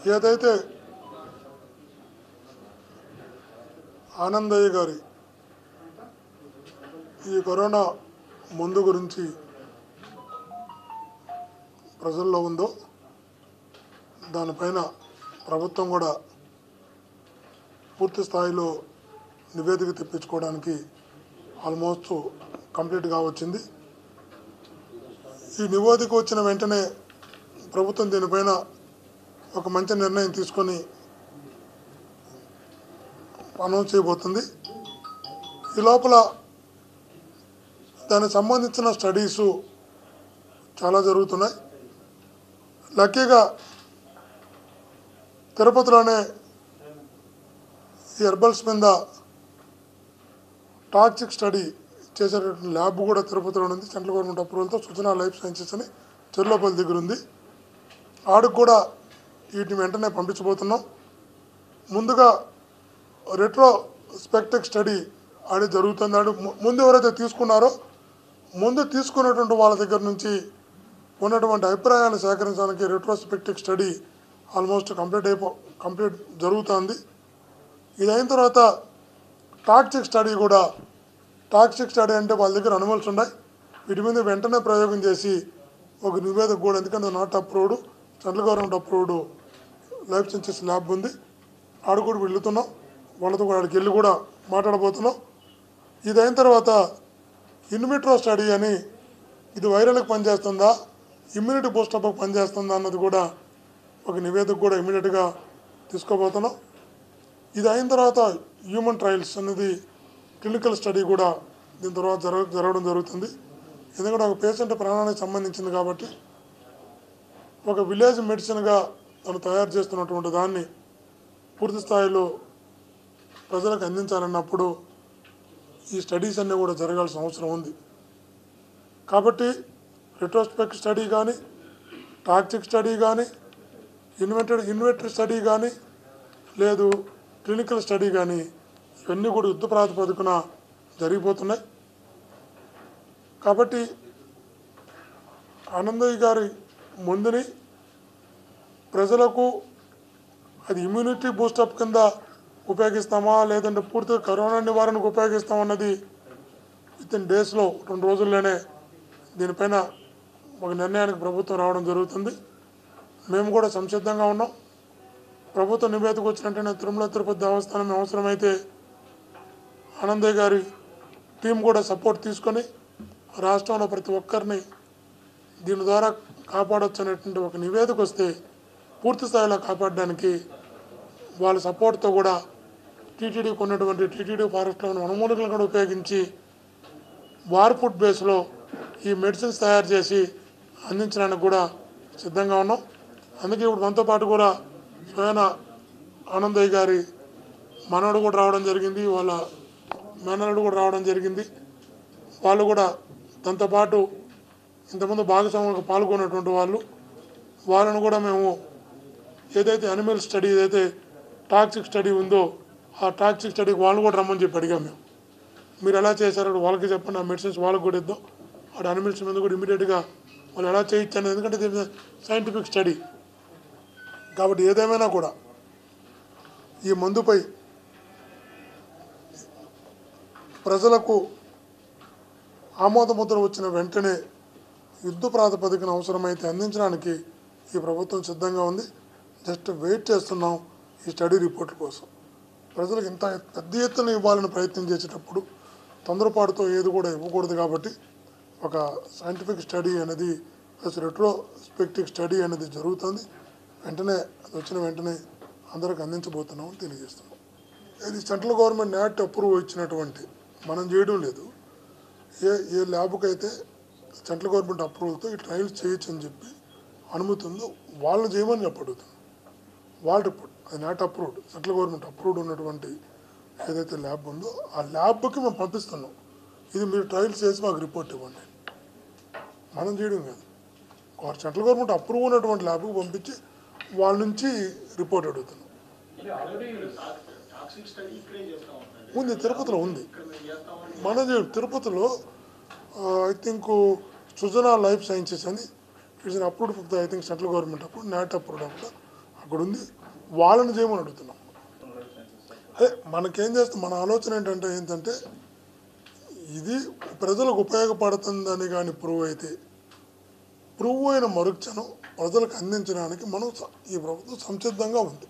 ఏదైతే ఆనందయ్య గారి ఈ కరోనా మందు గురించి ప్రజల్లో ఉందో దానిపైన ప్రభుత్వం కూడా పూర్తి స్థాయిలో నివేదిక తెప్పించుకోవడానికి ఆల్మోస్ట్ కంప్లీట్గా వచ్చింది ఈ నివేదిక వచ్చిన వెంటనే ప్రభుత్వం దీనిపైన ఒక మంచి నిర్ణయం తీసుకొని అనౌన్స్ చేయబోతుంది ఈ లోపల దానికి సంబంధించిన స్టడీసు చాలా జరుగుతున్నాయి లక్కీగా తిరుపతిలోనే ఈ హెర్బల్స్ మీద టాక్సిక్ స్టడీ చేసేటటువంటి ల్యాబ్ కూడా తిరుపతిలో ఉంది సెంట్రల్ గవర్నమెంట్ అప్రూవల్తో సూచన లైఫ్ సైన్సెస్ అని చెర్లోపల్లి దగ్గర ఉంది ఆడికి కూడా వీటిని వెంటనే పంపించబోతున్నాం ముందుగా రెట్రో స్పెక్టిక్ స్టడీ అది జరుగుతుంది ఆడు ము- ముందు ఎవరైతే తీసుకున్నారో ముందు తీసుకున్నటువంటి వాళ్ళ దగ్గర నుంచి ఉన్నటువంటి అభిప్రాయాలు సేకరించడానికి రెట్రోస్పెక్టివ్ స్టడీ ఆల్మోస్ట్ కంప్లీట్ అయిపో కంప్లీట్ జరుగుతుంది ఇది అయిన తర్వాత టాక్సిక్ స్టడీ కూడా టాక్సిక్ స్టడీ అంటే వాళ్ళ దగ్గర అనుమల్స్ ఉన్నాయి వీటి మీద వెంటనే ప్రయోగం చేసి ఒక నివేదిక కూడా ఎందుకంటే not approved central government approved life sciences lab ఉంది ఆడ కూడా వెళ్తున్నాం వాళ్ళతో కూడా ఆడికి వెళ్ళి కూడా మాట్లాడబోతున్నాం ఇది అయిన తర్వాత ఇన్విట్రో స్టడీ అని ఇది వైరల్కి పనిచేస్తుందా ఇమ్యూనిటీ బూస్టప్కి పనిచేస్తుందా అన్నది కూడా ఒక నివేదిక కూడా ఇమీడియట్గా తీసుకోబోతున్నాం ఇది అయిన తర్వాత హ్యూమన్ ట్రయల్స్ అనేది క్లినికల్ స్టడీ కూడా దీని తర్వాత జరగ జరగడం జరుగుతుంది ఎందుకంటే ఒక పేషెంట్ ప్రాణానికి సంబంధించింది కాబట్టి ఒక విలేజ్ మెడిసిన్గా తను తయారు చేస్తున్నటువంటి దాన్ని పూర్తి స్థాయిలో ప్రజలకు అందించాలన్నప్పుడు ఈ స్టడీస్ అన్నీ కూడా జరగాల్సిన అవసరం ఉంది కాబట్టి రెట్రోస్పెక్ట్ స్టడీ కానీ టాక్సిక్ స్టడీ కానీ ఇన్వెంటెడ్ ఇన్వెంటరీ స్టడీ కానీ లేదు క్లినికల్ స్టడీ కానీ ఇవన్నీ కూడా యుద్ధ ప్రాతిపదికన జరిగిపోతున్నాయి కాబట్టి ఆనందయ్య గారి ముందుని ప్రజలకు అది ఇమ్యూనిటీ బూస్టప్ కింద ఉపయోగిస్తామా లేదంటే పూర్తిగా కరోనా నివారణకు ఉపయోగిస్తామన్నది విత్ ఇన్ డేస్లో రెండు రోజుల్లోనే దీనిపైన ఒక నిర్ణయానికి ప్రభుత్వం రావడం జరుగుతుంది మేము కూడా సంసిద్ధంగా ఉన్నాం ప్రభుత్వ నివేదిక వచ్చినట్టునే తిరుమల తిరుపతి దేవస్థానం అవసరమైతే ఆనందయ్య గారి టీం కూడా సపోర్ట్ తీసుకొని రాష్ట్రంలో ప్రతి ఒక్కరిని దీని ద్వారా కాపాడొచ్చు అనేటువంటి ఒక నివేదిక వస్తే పూర్తి స్థాయిలో కాపాడడానికి వాళ్ళ సపోర్ట్తో కూడా టీటీడీకి ఉన్నటువంటి టీటీడీ ఫారెస్ట్లోని వనమూలికలను కూడా ఉపయోగించి వార్ ఫుడ్ బేస్లో ఈ మెడిసిన్స్ తయారు చేసి అందించడానికి కూడా సిద్ధంగా ఉన్నాం అందుకే ఇప్పుడు మనతో పాటు కూడా స్వయన ఆనందయ్య గారి మనవడు కూడా రావడం జరిగింది వాళ్ళ మేనల్లుడు కూడా రావడం జరిగింది వాళ్ళు కూడా దాంతో పాటు ఇంతకుముందు భాగస్వాములకు పాల్గొన్నటువంటి వాళ్ళు వాళ్ళను కూడా మేము ఏదైతే అనిమల్ స్టడీ ఏదైతే టాక్సిక్ స్టడీ ఉందో ఆ టాక్సిక్ స్టడీకి వాళ్ళు కూడా రమ్మని చెప్పి అడిగాం మేము మీరు ఎలా చేశారో వాళ్ళకి చెప్పండి ఆ మెడిసిన్స్ వాళ్ళకి కూడా ఇద్దాం ఆ అనిమల్స్ మీద కూడా ఇమీడియట్గా వాళ్ళు ఎలా చేయించాను ఎందుకంటే ఇది సైంటిఫిక్ స్టడీ కాబట్టి ఏదేమైనా కూడా ఈ మందుపై ప్రజలకు ఆమోదముద్ర వచ్చిన వెంటనే యుద్ధ ప్రాతిపదికన అవసరమైతే అందించడానికి ఈ ప్రభుత్వం సిద్ధంగా ఉంది జస్ట్ వెయిట్ చేస్తున్నాం ఈ స్టడీ రిపోర్ట్ కోసం ప్రజలకు ఇంత పెద్ద ఎత్తున ఇవ్వాలని ప్రయత్నం చేసేటప్పుడు తొందరపాటుతో ఏది కూడా ఇవ్వకూడదు కాబట్టి ఒక సైంటిఫిక్ స్టడీ అనేది ప్లస్ రెట్రోస్పెక్టివ్ స్టడీ అనేది జరుగుతుంది వెంటనే అది వచ్చిన వెంటనే అందరికి అందించబోతున్నామని తెలియజేస్తున్నాం ఇది సెంట్రల్ గవర్నమెంట్ నాట్ అప్రూవ్ ఇచ్చినటువంటి మనం చేయడం లేదు ఏ ఏ ల్యాబ్కి అయితే సెంట్రల్ గవర్నమెంట్ అప్రూవల్తో ఈ ట్రయల్స్ చేయొచ్చు అని చెప్పి అనుమతి ఉందో వాళ్ళు చేయమని చెప్పడుగుతుంది వాళ్ళ రిపోర్ట్ అది not approved central government approved ఉన్నటువంటి ఏదైతే ల్యాబ్ ఉందో ఆ ల్యాబ్కి మేము పంపిస్తున్నాం ఇది మీరు ట్రయల్స్ చేసి మాకు రిపోర్ట్ ఇవ్వండి మనం చేయడం కాదు గవర్- సెంట్రల్ గవర్నమెంట్ అప్రూవ్ ఉన్నటువంటి ల్యాబ్కి పంపించి వాళ్ళ నుంచి రిపోర్ట్ అడుగుతున్నాం అంటే ఆల్రెడీ టాక్సిక్ స్టడీ ఇక్కడే చేస్తా ఉందండి ఉంది తిరుపతిలో ఉంది ఇక్కడ మేము చేస్తామని మన ది- తిరుపతిలో I think Sujana life sciences అని it's approved for the I think central government approve not approved అప్పుడు అక్కడ ఉంది వాళ్ళని చేయమని అడుగుతున్నాం అదే మనకేం చేస్తాం మన ఆలోచన ఏంటంటే ఏంటంటే ఇది ప్రజలకు ఉపయోగపడుతుందని కానీ ప్రూవ్ అయితే ప్రూవ్ అయిన మరుక్షణం ప్రజలకు అందించడానికి మనం స- ఈ ప్రభుత్వం సంసిద్ధంగా ఉంది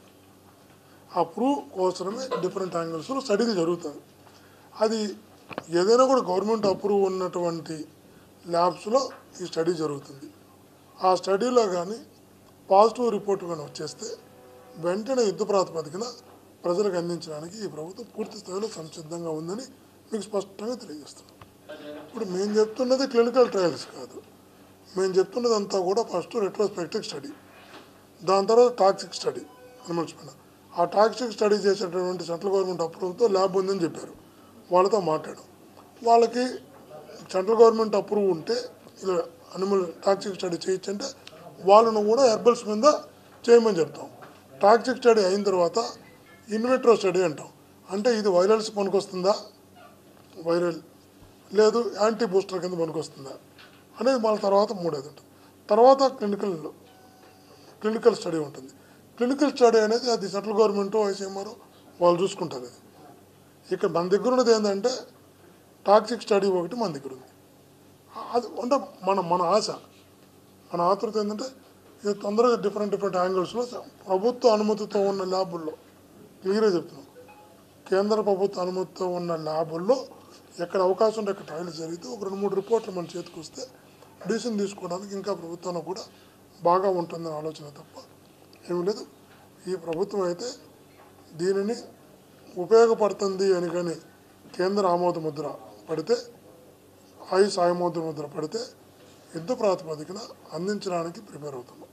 ఆ ప్రూవ్ కోసమే డిఫరెంట్ యాంగిల్స్లో స్టడీలు జరుగుతుంది అది ఏదైనా కూడా గవర్నమెంట్ అప్రూవ్ ఉన్నటువంటి ల్యాబ్స్లో ఈ స్టడీ జరుగుతుంది ఆ స్టడీలో కానీ పాజిటివ్ రిపోర్ట్ కానీ వచ్చేస్తే వెంటనే యుద్ధ ప్రాతిపదికన ప్రజలకు అందించడానికి ఈ ప్రభుత్వం పూర్తి స్థాయిలో సంసిద్ధంగా ఉందని మీకు స్పష్టంగా తెలియజేస్తున్నాం ఇప్పుడు మేము చెప్తున్నది క్లినికల్ ట్రయల్స్ కాదు మేము చెప్తున్నది అంతా కూడా ఫస్ట్ రెట్రోస్పెక్టివ్ స్టడీ దాని తర్వాత టాక్సిక్ స్టడీ అనిమల్స్ పైన ఆ టాక్సిక్ స్టడీ చేసేటటువంటి సెంట్రల్ గవర్నమెంట్ అప్రూవల్తో ల్యాబ్ ఉందని చెప్పారు వాళ్ళతో మాట్లాడాం వాళ్ళకి సెంట్రల్ గవర్నమెంట్ అప్రూవ్ ఉంటే ఇలా అనిమల్ టాక్సిక్ స్టడీ చేయొచ్చంటే వాళ్ళను కూడా హెర్బల్స్ మీద చేయమని చెప్తాం టాక్సిక్ స్టడీ అయిన తర్వాత ఇన్వెట్రో స్టడీ అంటాం అంటే ఇది వైరల్స్ పనికొస్తుందా వైరల్ లేదు యాంటీ బూస్టర్ కింద పనికొస్తుందా అనేది మన తర్వాత మూడేది ఉంటుంది తర్వాత క్లినికల్ క్లినికల్ స్టడీ ఉంటుంది క్లినికల్ స్టడీ అనేది అది సెంట్రల్ గవర్నమెంట్ ఐసీఎంఆర్ వాళ్ళు చూసుకుంటారు అది ఇక్కడ మన దగ్గర ఉన్నది ఏంటంటే టాక్సిక్ స్టడీ ఒకటి మన దగ్గర ఉంది అది అంటే మన మన ఆశ మన ఆతృత ఏంటంటే ఇది తొందరగా డిఫరెంట్ డిఫరెంట్ యాంగిల్స్లో ప్రభుత్వ అనుమతితో ఉన్న ల్యాబుల్లో క్లియర్గా చెప్తున్నాం కేంద్ర ప్రభుత్వ అనుమతితో ఉన్న ల్యాబుల్లో ఎక్కడ అవకాశం ఉంటే అక్కడ ట్రయల్స్ జరిగితే ఒక రెండు మూడు రిపోర్ట్లు మన చేతికి వస్తే డిసిషన్ తీసుకోవడానికి ఇంకా ప్రభుత్వానికి కూడా బాగా ఉంటుందనే ఆలోచన తప్ప ఏమీ లేదు ఈ ప్రభుత్వం అయితే దీనిని ఉపయోగపడుతుంది అని కానీ కేంద్ర ఆమోద ముద్ర పడితే ఆయుష్ ఆమోద ముద్ర పడితే యుద్ధ ప్రాతిపదికన అందించడానికి ప్రిపేర్ అవుతున్నాం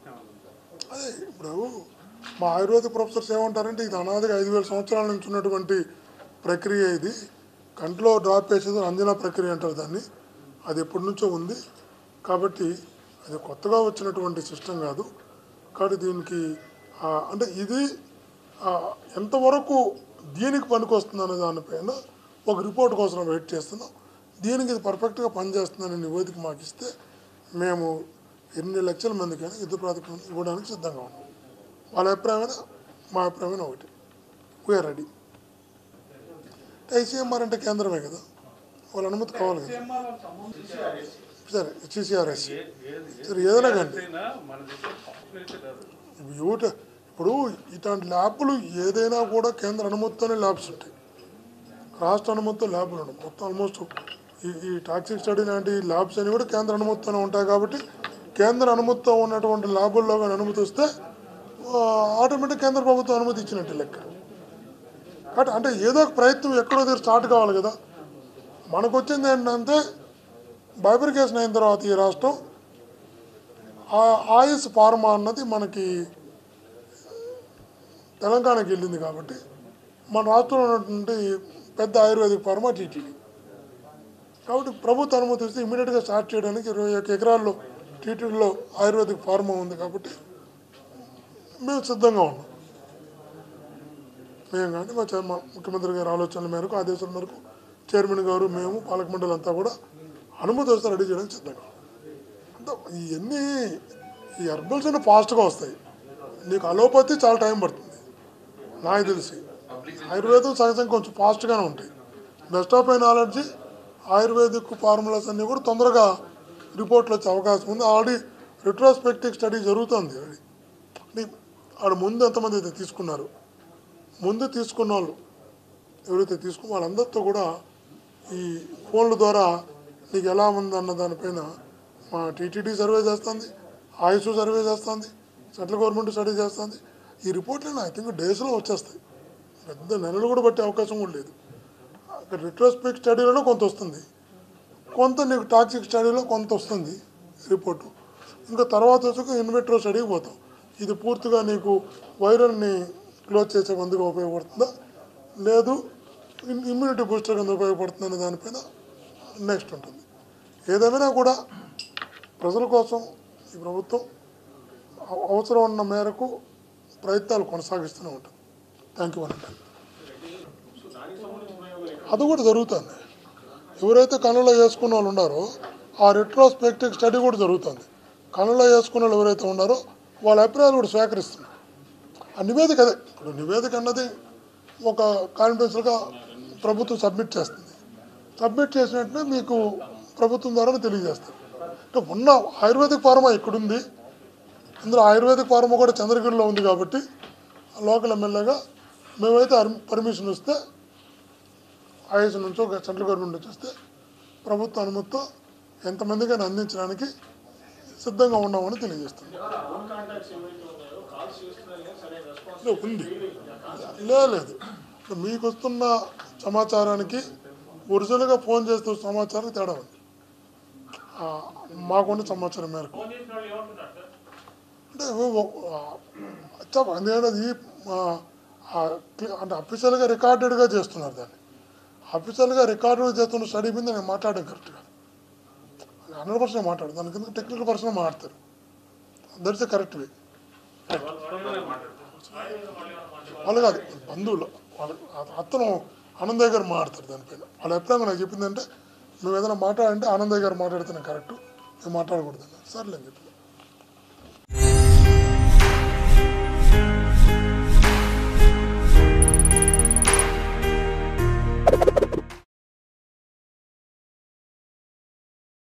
అదే ఇప్పుడు మా ఆయుర్వేద ప్రొఫెసర్స్ ఏమంటారంటే ఇది అనాదిగా ఐదు వేల సంవత్సరాల నుంచి ఉన్నటువంటి ప్రక్రియ ఇది కంట్లో డ్రాప్ వేసేది అంజనా ప్రక్రియ అంటారు దాన్ని అది ఎప్పటి నుంచో ఉంది కాబట్టి అది కొత్తగా వచ్చినటువంటి సిస్టమ్ కాదు కాబట్టి దీనికి ఆ, అంటే ఇది ఆ, ఎంతవరకు దీనికి పనికొస్తుంది అనే దానిపైన ఒక రిపోర్ట్ కోసం వెయిట్ చేస్తున్నాం దీనికి ఇది పర్ఫెక్ట్గా పనిచేస్తుందని నివేదిక మాకు ఇస్తే మేము ఎన్ని లక్షల మందికైనా యుద్ధ ప్రాతిపదికన ఇవ్వడానికి సిద్ధంగా ఉన్నాం వాళ్ళ అభిప్రాయమైనా మా అభిప్రాయమైనా ఒకటి వీఆర్ రెడీ ఐసీఎంఆర్ అంటే కేంద్రమే కదా వాళ్ళ అనుమతి కావాలి కదా సరే సిసిఆర్ఎస్ సరే ఏదైనా కానీ మన దగ్గర పాపులేషన్ కాదు యూట ఇప్పుడు ఇట్లాంటి ల్యాబ్లు ఏదైనా కూడా కేంద్ర అనుమతితోనే ల్యాబ్స్ ఉంటాయి రాష్ట్ర అనుమతితో ల్యాబ్లు ఉండవు మొత్తం ఆల్మోస్ట్ ఈ ఈ టాక్సిక్ స్టడీ లాంటి ల్యాబ్స్ అన్ని కూడా కేంద్ర అనుమతితోనే ఉంటాయి కాబట్టి కేంద్ర అనుమతితో ఉన్నటువంటి ల్యాబుల్లో కానీ అనుమతి వస్తే ఆటోమేటిక్ కేంద్ర ప్రభుత్వం అనుమతి ఇచ్చినట్టు లెక్క కాబట్టి అంటే ఏదో ఒక ప్రయత్నం ఎక్కడో దగ్గర స్టార్ట్ కావాలి కదా మనకు వచ్చింది ఏంటంటే బైబ్రికేషన్ అయిన తర్వాత ఈ రాష్ట్రం ఆ ఆయుష్ ఫార్మా అన్నది మనకి తెలంగాణకి వెళ్ళింది కాబట్టి మన రాష్ట్రంలో ఉన్నటువంటి పెద్ద ఆయుర్వేదిక్ ఫార్మా టీటీడీ కాబట్టి ప్రభుత్వ అనుమతి ఇస్తే ఇమీడియట్గా స్టార్ట్ చేయడానికి ఇరవై ఒక్క ఎకరాల్లో టీటీడీలో ఆయుర్వేదిక్ ఫార్మా ఉంది కాబట్టి మేము సిద్ధంగా ఉన్నాం మేము కానీ మా చైర్- మా ముఖ్యమంత్రి గారి ఆలోచనల మేరకు ఆదేశాల మేరకు చైర్మన్ గారు మేము పాలక మండలి అంతా కూడా అనుమతి వస్తే రెడీ చేయడానికి సిద్ధంగా ఉన్నాం. అంటే ఇవన్నీ ఈ హెర్బల్స్ అన్నీ ఫాస్ట్గా వస్తాయి నీకు అలోపతి చాలా టైం పడుతుంది నాకు తెలిసి ఆయుర్వేదం సహజంగా కొంచెం ఫాస్ట్గానే ఉంటాయి బెస్ట్ ఆఫ్ అయిన నాలెడ్జీ ఆయుర్వేదిక్ ఫార్ములాస్ అన్నీ కూడా తొందరగా రిపోర్ట్లు వచ్చే అవకాశం ఉంది ఆల్రెడీ రిట్రోస్పెక్టివ్ స్టడీ జరుగుతుంది అది అంటే ఆడ ముందు ఎంతమంది అయితే తీసుకున్నారు ముందు తీసుకున్న వాళ్ళు ఎవరైతే తీసుకున్న వాళ్ళందరితో కూడా ఈ ఫోన్ల ద్వారా నీకు ఎలా ఉంది అన్న దానిపైన మా టీటీడీ సర్వే చేస్తుంది ఆయుష్ సర్వే చేస్తుంది సెంట్రల్ గవర్నమెంట్ స్టడీ చేస్తుంది ఈ రిపోర్ట్లను ఐ థింక్ డేస్లో వచ్చేస్తాయి పెద్ద నెలలు కూడా పట్టే అవకాశం కూడా లేదు అక్కడ రిట్రోస్పెక్ట్ స్టడీలోనే కొంత వస్తుంది కొంత నీకు టాక్సిక్ స్టడీలో కొంత వస్తుంది రిపోర్టు ఇంకా తర్వాత వచ్చాక ఇన్వెట్రో స్టడీకి పోతాం ఇది పూర్తిగా నీకు వైరల్ని క్లోజ్ చేసే మందుగా ఉపయోగపడుతుందా లేదు ఇమ్- ఇమ్యూనిటీ బూస్టర్ కింద ఉపయోగపడుతుంది అనే దానిపైన నెక్స్ట్ ఉంటుంది ఏదేమైనా కూడా ప్రజల కోసం ఈ ప్రభుత్వం అవ- అవసరం ఉన్న మేరకు ప్రయత్నాలు కొనసాగిస్తూనే ఉంటుంది థ్యాంక్ యూ అనండి సో దానికి సంబంధించిన ప్రయోగాలు ఎక్కడ అది కూడా జరుగుతుంది ఎవరైతే కళ్ళలో వేసుకున్న వాళ్ళు ఉన్నారో ఆ రెట్రోస్పెక్టివ్ స్టడీ కూడా జరుగుతుంది కళ్ళలో వేసుకున్న వాళ్ళు ఎవరైతే ఉన్నారో వాళ్ళ అభిప్రాయాలు కూడా స్వీకరిస్తున్నారు ఆ నివేదిక అదే ఇప్పుడు నివేదిక అన్నది ఒక కాన్ఫిడెన్షియల్గా ప్రభుత్వం సబ్మిట్ చేస్తుంది సబ్మిట్ చేసిన వెంటనే మీకు ప్రభుత్వం ద్వారా తెలియజేస్తారు అంటే ఉన్న ఆయుర్వేదిక్ ఫార్మా ఇక్కడుంది ఇందులో ఆయుర్వేదిక్ ఫార్మా కూడా చంద్రగిరిలో ఉంది కాబట్టి లోకల్ ఎమ్మెల్యేగా మేమైతే పర్మిషన్ ఇస్తే ఐఎస్ నుంచి ఒక సెంట్రల్ గవర్నమెంట్ నుంచి వస్తే ప్రభుత్వ అనుమతితో ఎంతమందికైనా అందించడానికి సిద్ధంగా ఉన్నామని తెలియజేస్తుంది ఫోన్ కాంటాక్ట్స్ ఏవైతే ఉన్నాయో కాల్స్ చేస్తున్నారు కానీ సరైన రెస్పాన్స్ లే, ఉంది లే- లేదు ఇప్పుడు మీకు వస్తున్న సమాచారానికి ఒరిజినల్గా ఫోన్ చేస్తున్న సమాచారం తేడా ఉంది ఆ, మాకున్న సమాచారం మేరకు ఫోన్ చేసిన వాళ్ళు ఏమంటున్నారు సార్ అంటే చెప్ప ఎందుకంటే అది ఆ, ఆ, క్లి- అంటే అఫీషియల్గా రికార్డెడ్గా చేస్తున్నారు దాన్ని అఫీషియల్గా రికార్డెడ్ చేస్తున్న స్టడీ మీద నేను మాట్లాడడం కరెక్ట్ కాదు హండ్రెడ్ పర్సెంట్ మాట్లాడు దాని కింద టెక్నికల్ పర్సన్ మాట్లాడతారు దట్స్ కరెక్ట్ వే వాళ్ళు స్వయంగానే మాట్లాడతారు వాళ్ళు ఏమైనా మాట్లాడతారు వాళ్ళు కాదు బంధువులు వాళ్ళ అతను ఆనందయ్య గారు మాట్లాడతారు దానిపైన వాళ్ళు ఎప్పుడైనా నాకు చెప్పిందంటే మేము ఏదైనా మాట్లాడంటే ఆనందయ్య గారు మాట్లాడితేనే కరెక్ట్ మేము మాట్లాడకూడదు సర్లే అని చెప్పి